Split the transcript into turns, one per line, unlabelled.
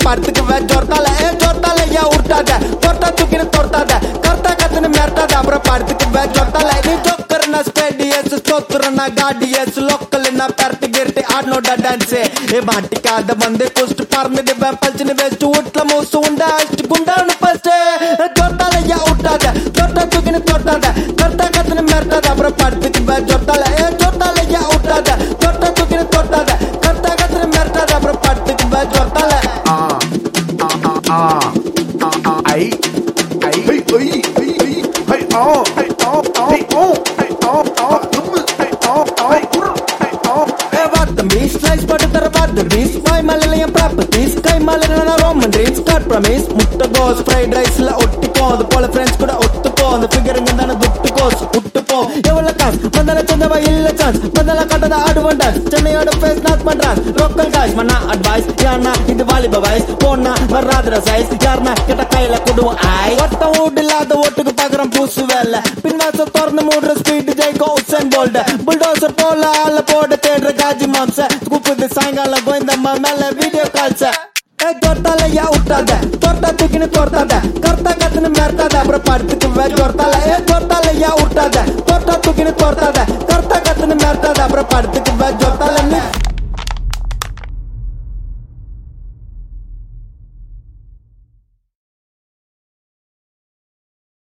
படுத்துக்குவேன் ஜொர்த்தால ஏ ஜொர்த்தால ஏன் உருட்டாத தொட்டா தூக்கின்னு தொட்டாத கர்த்தா கத்துன்னு மிரட்டாத அப்புறம் படுத்துக்குவேன் ஜொர்த்தால நீ ஜோக்கர்னா ஸ்டேடியஸ் ஸ்தோத்திரனா காடியஸ் லோக்கல்னா பெரட்டு கிரட்டு ஆடனோட டான்ஸ் ஏ மாட்டிக்காத வந்து குஸ்ட் பறந்துடுவேன் பல்ச்சுன்னு வெஸ்ட் வீட்டுல மூசு உண்டா அடிச்சு குண்டானு ஃபர்ஸ்ட் ஜொர்த்தால ஏன் உருட்டாத தொட்டா தூக்கின்னு தொட்டாத கர்த்தா கத்துன்னு மிரட்டாத அப்புறம் படுத்துக்குவேன் ஜொர்த்தால ஏ ஜொர்த்தால ஏன் உருட்டாத தொட்டா தூக்கின்னு தொட்டாத கர்த்தா கத்துன்னு மிரட்டாத அப்புறம் படுத்துக்குவேன் ஜொர்த்தால
Ay, ay, hey, ay, ay, ay, hey, oh, hey, oh, oh, hey, oh, hey, oh, oh, dumme, hey, oh, oh, hey, brr, hey, oh,
ஏ வாத்த மீஸ் ஸ்லைஸ் போட்டு தர வாத்த மீஸ் வாய் மலையில என் ப்ராப்பர்ட்டிஸ் கை மலையில ரோமன் ட்ரீம்ஸ் காட் ப்ரமீஸ் முட்டை கோஸ் ஃப்ரைட் ரைஸ்ல ஒட்டிக்கோ அது போல ஃப்ரெண்ட்ஸ் கூட ஒத்துக்கோ அந்த ஃபிகருங்க தானே துட்டு கோஸ் விட்டு போ எவ்வளவு காசு வந்தால சொந்தவா இல்ல சான்ஸ் வந்தால கட்டத ஆடுவன் டான்ஸ் சென்னையோட ஃபேஸ் நாட் பண்றான் லோக்கல் காய்ஸ் மண்ணா அட்வைஸ் யாருனா இது வாலிப வயசு போனா வராதுற சைஸ் யாருனா கிட்ட கையில கொடுவோம் ஆய் ஒட்ட வீடு இல்லாத ஓட்டுக்கு பாக்குறோம் பூசு வேலை பின்வாச திறந்து மூடுற ஸ்பீட் ஜெய்கோ உசன் போல்ட புல்டோசர் போல ஆள போட தேடுற காஜி மாம்ச கூப்பிட்டு சாயங்காலம் கோயந்தம்மா மேல வீடியோ கால்ஸ ஏ தொட்டால யா விட்டாத தொட்டா தூக்கின்னு தொட்டாத கர்த்தா கத்துன்னு மிரட்டாத அப்புறம் படுத்துக்குவேன் தொட்டால ஏ தொட்டால யா விட்டாத தொட்டா தூக்கின்னு தொட்டாத கர்த்தா கத்துன்னு மிரட்டாத அப்புறம் படுத்துக்குவேன் ஜொட்டால